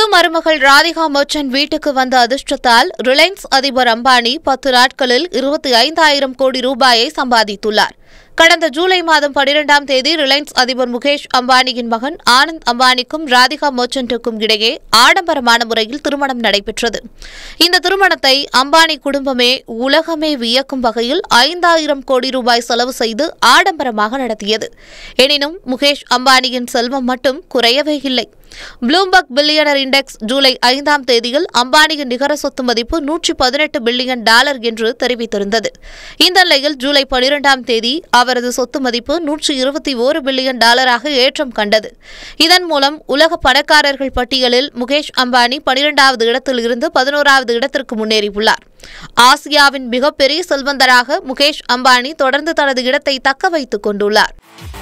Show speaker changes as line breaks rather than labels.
புது மருமகள் ராதிகா மர்ச்சன்ட் வீட்டுக்கு வந்த அதிர்ஷ்டத்தால் ரிலையன்ஸ் அதிபர் அம்பானி பத்து நாட்களில் இருபத்தி ஐந்தாயிரம் கோடி ரூபாயை சம்பாதித்துள்ளார் கடந்த ஜூலை மாதம் பனிரெண்டாம் தேதி ரிலையன்ஸ் அதிபர் முகேஷ் அம்பானியின் மகன் ஆனந்த் அம்பானிக்கும் ராதிகா மர்ச்சன்ட்டுக்கும் இடையே ஆடம்பரமான முறையில் திருமணம் நடைபெற்றது இந்த திருமணத்தை அம்பானி குடும்பமே உலகமே வியக்கும் வகையில் ஐந்தாயிரம் கோடி ரூபாய் செலவு செய்து ஆடம்பரமாக நடத்தியது எனினும் முகேஷ் அம்பானியின் செல்வம் மட்டும் குறையவே இல்லை ப்ளூம்பர்க் பில்லியனர் இண்டெக்ஸ் ஜூலை ஐந்தாம் தேதியில் அம்பானியின் நிகர சொத்து மதிப்பு நூற்றி பதினெட்டு பில்லியன் டாலர் என்று தெரிவித்திருந்தது இந்த நிலையில் ஜூலை பனிரெண்டாம் தேதி அவரது சொத்து மதிப்பு நூற்றி இருபத்தி ஓரு பில்லியன் டாலராக ஏற்றம் கண்டது இதன் மூலம் உலக பணக்காரர்கள் பட்டியலில் முகேஷ் அம்பானி பனிரெண்டாவது இடத்தில் இருந்து பதினோராவது இடத்திற்கு முன்னேறியுள்ளார் ஆசியாவின் மிகப்பெரிய செல்வந்தராக முகேஷ் அம்பானி தொடர்ந்து தனது இடத்தை தக்க வைத்துக் கொண்டுள்ளார்